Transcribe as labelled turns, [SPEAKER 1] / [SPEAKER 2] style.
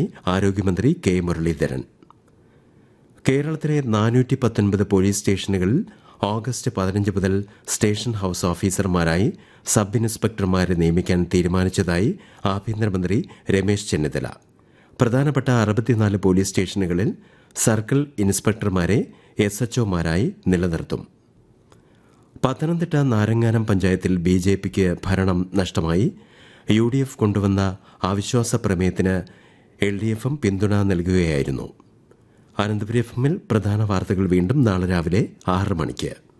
[SPEAKER 1] നൽകുന്നതായി ആരോഗ്യമന്ത്രി കെ മുരളീധരൻ കേരളത്തിലെ നാനൂറ്റി പത്തൊൻപത് പോലീസ് സ്റ്റേഷനുകളിൽ ഓഗസ്റ്റ് പതിനഞ്ച് മുതൽ സ്റ്റേഷൻ ഹൌസ് ഓഫീസർമാരായി സബ് ഇൻസ്പെക്ടർമാരെ നിയമിക്കാൻ തീരുമാനിച്ചതായി ആഭ്യന്തരമന്ത്രി രമേശ് ചെന്നിത്തല പ്രധാനപ്പെട്ട അറുപത്തിനാല് പോലീസ് സ്റ്റേഷനുകളിൽ സർക്കിൾ ഇൻസ്പെക്ടർമാരെ എസ് എച്ച്ഒമാരായി നിലനിർത്തും പത്തനംതിട്ട നാരങ്ങാനം പഞ്ചായത്തിൽ ബി ജെ പിക്ക് ഭരണം നഷ്ടമായി യു ഡി എഫ് കൊണ്ടുവന്ന അവിശ്വാസ പ്രമേയത്തിന് എൽ ഡി എഫും പിന്തുണ നൽകുകയായിരുന്നു അനന്തപുരി എഫ് എമ്മിൽ പ്രധാന വാർത്തകൾ വീണ്ടും നാളെ രാവിലെ ആറ് മണിക്ക്